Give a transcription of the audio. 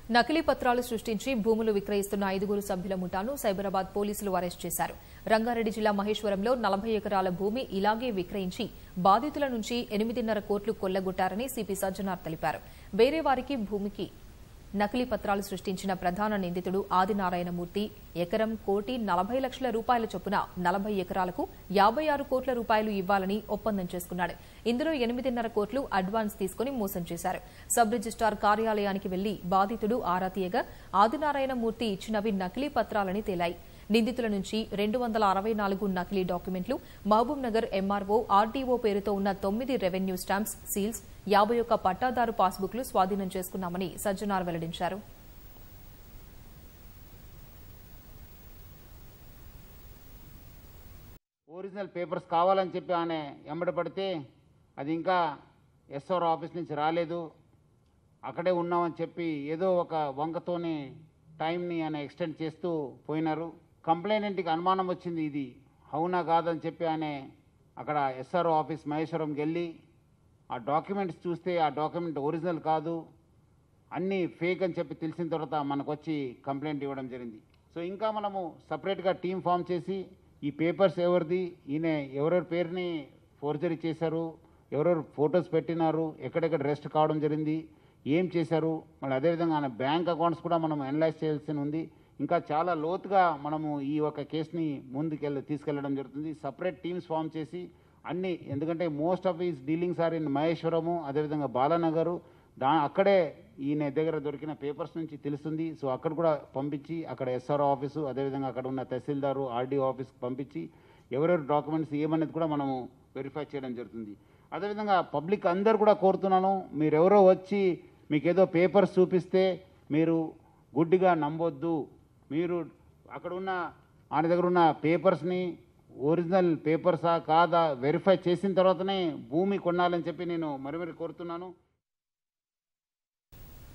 నకిలీ పత్రాలు సృష్టించి భూములు విక్రయిస్తున్న ఐదుగురు సభ్యుల ముఠాను సైబరాబాద్ పోలీసులు అరెస్ట్ చేశారు రంగారెడ్డి జిల్లా మహేశ్వరంలో నలభై ఎకరాల భూమి ఇలాగే విక్రయించి బాధితుల నుంచి ఎనిమిదిన్నర కోట్లు కొల్లగొట్టారని సిపి సజ్జనార్ తెలిపారు వేరే వారికి భూమికి నకిలీ పత్రాలు సృష్టించిన ప్రధాన నిందితుడు ఆదినారాయణమూర్తి ఎకరం కోటి నలభై లక్షల రూపాయల చొప్పున నలభై ఎకరాలకు యాబై ఆరు కోట్ల రూపాయలు ఇవ్వాలని ఒప్పందం చేసుకున్నాడు ఇందులో ఎనిమిదిన్నర కోట్లు అడ్వాన్స్ తీసుకుని మోసం చేశారు సబ్ రిజిస్టార్ కార్యాలయానికి వెళ్లి బాధితుడు ఆరా తీయగా ఆదినారాయణమూర్తి ఇచ్చినవి నకిలీ పత్రాలని తేలాయి నిందితుల నుంచి రెండు వందల అరవై నాలుగు నకిలీ డాక్యుమెంట్లు మహబూబ్ నగర్ ఎంఆర్ఓ ఆర్డీఓ పేరుతో ఉన్న తొమ్మిది రెవెన్యూ స్టాంప్స్ సీల్స్ యాభై ఒక్క పట్టాదారు పాస్బుక్లు స్వాధీనం చేసుకున్నామని సజ్జనార్ వెల్లడించారు ఒరిజినల్ పేపర్స్ కావాలని చెప్పి ఆయన ఎంబడి పడితే అది ఇంకా ఎస్ఆర్ ఆఫీస్ నుంచి రాలేదు అక్కడే ఉన్నామని చెప్పి ఏదో ఒక వంకతోని టైంని ఆయన ఎక్స్టెండ్ చేస్తూ పోయినారు కంప్లైనెంట్కి అనుమానం వచ్చింది ఇది అవునా కాదని చెప్పి ఆయన అక్కడ ఎస్ఆర్ఓ ఆఫీస్ మహేశ్వరంకి వెళ్ళి ఆ డాక్యుమెంట్స్ చూస్తే ఆ డాక్యుమెంట్ ఒరిజినల్ కాదు అన్నీ ఫేక్ అని చెప్పి తెలిసిన తర్వాత మనకు వచ్చి కంప్లైంట్ ఇవ్వడం జరిగింది సో ఇంకా మనము సపరేట్గా టీం ఫామ్ చేసి ఈ పేపర్స్ ఎవరిది ఈయన ఎవరెవరి పేరుని ఫోర్జరీ చేశారు ఎవరెవరు ఫొటోస్ పెట్టినారు ఎక్కడెక్కడ రెస్ట్ కావడం జరిగింది ఏం చేశారు మళ్ళీ అదేవిధంగా ఆయన బ్యాంక్ అకౌంట్స్ కూడా మనం అనలైజ్ చేయాల్సి ఉంది ఇంకా చాలా లోతుగా మనము ఈ ఒక కేసుని ముందుకెళ్ళి తీసుకెళ్ళడం జరుగుతుంది సపరేట్ టీమ్స్ ఫామ్ చేసి అన్ని ఎందుకంటే most of these dealings are in Maheshwaram అదేవిధంగా బాలానగరు దా అక్కడే ఈయన దగ్గర దొరికిన పేపర్స్ నుంచి తెలుస్తుంది సో అక్కడ కూడా పంపించి అక్కడ ఎస్ఆర్ఓ ఆఫీసు అదేవిధంగా అక్కడ ఉన్న తహసీల్దారు ఆర్డీఓ ఆఫీస్కి పంపించి ఎవరెవరి డాక్యుమెంట్స్ ఏమనేది కూడా మనము వెరిఫై చేయడం జరుగుతుంది అదేవిధంగా పబ్లిక్ అందరు కూడా కోరుతున్నాను మీరెవరో వచ్చి మీకు ఏదో పేపర్స్ చూపిస్తే మీరు గుడ్డిగా నమ్మొద్దు మీరు అక్కడ ఉన్న ఆయన దగ్గర ఉన్న పేపర్స్ని ఒరిజినల్ పేపర్సా కాదా వెరిఫై చేసిన తర్వాతనే భూమి కొనాలని చెప్పి నేను మరి మరి కోరుతున్నాను